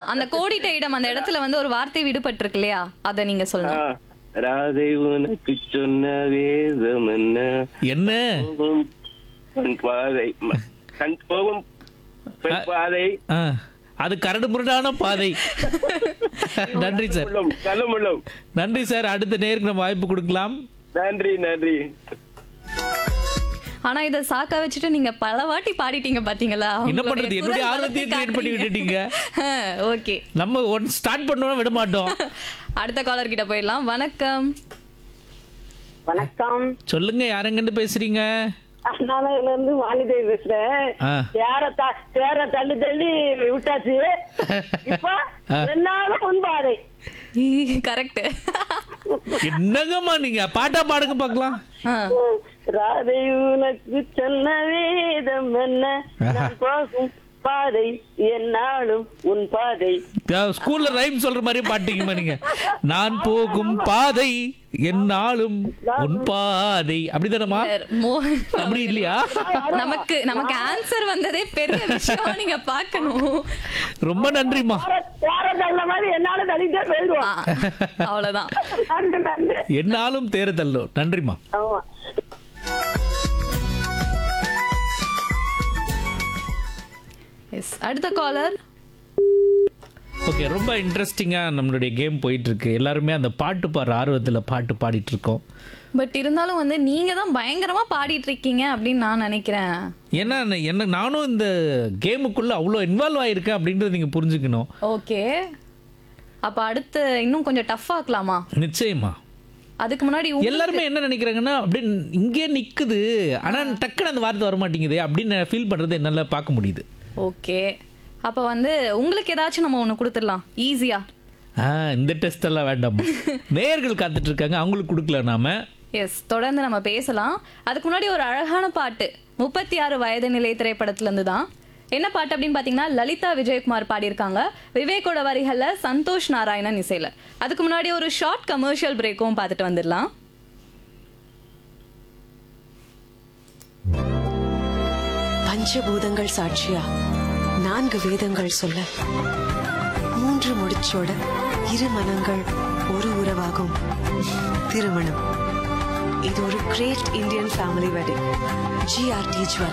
அந்த கோடிட்ட இடம் அந்த இடத்துல வந்து ஒரு வார்த்தை விடுபட்டிருக்கு இல்லையா அத நீங்க ஆ, சொல்லணும் ராதை உனக்கு சொன்ன வேதம் என்ன என்ன போகும் கண் பாதை ம- கண் போகும் பெண் பாதை ஆ, அது கரடு முரடான பாதை நன்றி சார் உள்ளம் கலமுள்ளம் நன்றி சார் அடுத்த நேருக்கு நம்ம வாய்ப்பு கொடுக்கலாம் நன்றி நன்றி ஆனா இத சாக்கா வச்சுட்டு நீங்க பல வாட்டி பாடிட்டீங்க பாத்தீங்களா என்ன பண்றது என்னுடைய ஆர்வத்தையும் கிரியேட் பண்ணி விட்டுட்டீங்க ஓகே நம்ம ஒன் ஸ்டார்ட் பண்ணோம் விட மாட்டோம் அடுத்த காலர் கிட்ட போயிடலாம் வணக்கம் வணக்கம் சொல்லுங்க யாருங்கன்னு பேசுறீங்க அண்ணாநகர்ல இருந்து வாணிதேவி பேசுறேன் ஆ. சேர த- சேர தள்ளி தள்ளி விட்டாச்சு இப்ப என்னாலும் முன்பாதை கரெக்ட் என்னங்கம்மா நீங்க பாட்டா பாடுங்க பார்க்கலாம் ராதை உனக்கு சொன்ன வேதம் என்ன நான் போகும் பாதை என்னாலும் உன் பாதை ஸ்கூல்ல ரைம் சொல்ற மாதிரி பாட்டீங்கம்மா நீங்க நான் போகும் பாதை என்னாலும் உன் பாதை அப்படிதானம்மா அப்படி இல்லையா நமக்கு நமக்கு ஆன்சர் வந்ததே பெரிய விஷயம் நீங்க பார்க்கணும் ரொம்ப நன்றிம்மா சேர தள்ள மாதிரி என்னாலும் தள்ளிட்டே போயிடுவோம் ஆ, அவ்வளவுதான் நன்றி நன்றி என்னாலும் தேர்தல்லோ நன்றிம்மா ஆமா எஸ் அடுத்த காலர் ஓகே ரொம்ப இன்ட்ரெஸ்டிங்கா நம்மளுடைய கேம் போயிட்டு இருக்கு எல்லாருமே அந்த பாட்டு பாடுற ஆர்வத்துல பாட்டு பாடிட்டு இருக்கோம் பட் இருந்தாலும் வந்து நீங்க தான் பயங்கரமா பாடிட்டு இருக்கீங்க அப்படின்னு நான் நினைக்கிறேன் ஏன்னா நான் என்ன நானும் இந்த கேமுக்குள்ள அவ்வளோ இன்வால்வ் ஆயிருக்கேன் அப்படின்றத நீங்க புரிஞ்சுக்கணும் ஓகே அப்ப அடுத்து இன்னும் கொஞ்சம் டஃப் ஆக்கலாமா நிச்சயமா அதுக்கு முன்னாடி உங்க- எல்லாருமே என்ன நினைக்கிறாங்கன்னா அப்படி இங்கே நிக்குது ஆனா டக்குன்னு அந்த வார்த்தை வர மாட்டேங்குது அப்படின்னு ஃபீல் பண்றது என்னால பார்க்க முடியுது ஓகே அப்ப வந்து உங்களுக்கு ஏதாச்சும் நம்ம ஒண்ணு கொடுத்துடலாம் ஈஸியா ஆ இந்த டெஸ்ட் எல்லாம் வேண்டாம் நேயர்கள் காத்துட்டு இருக்காங்க அவங்களுக்கு கொடுக்கல நாம எஸ் தொடர்ந்து நம்ம பேசலாம் அதுக்கு முன்னாடி ஒரு அழகான பாட்டு முப்பத்தி ஆறு வயது நிலை திரைப்படத்துல இருந்து தான் என்ன பாட்டு அப்படின்னு பாத்தீங்கன்னா லலிதா விஜயகுமார் பாடியிருக்காங்க விவேக்கோட வரிகள்ல சந்தோஷ் நாராயணன் இசையில அதுக்கு முன்னாடி ஒரு ஷார்ட் கமர்ஷியல் பிரேக்கும் பார்த்துட்டு வந்துடலாம் பஞ்சபூதங்கள் சாட்சியா நான்கு வேதங்கள் சொல்ல மூன்று முடிச்சோட இரு மனங்கள் ஒரு உறவாகும் திருமணம் இது ஒரு great Indian family wedding GRT jewel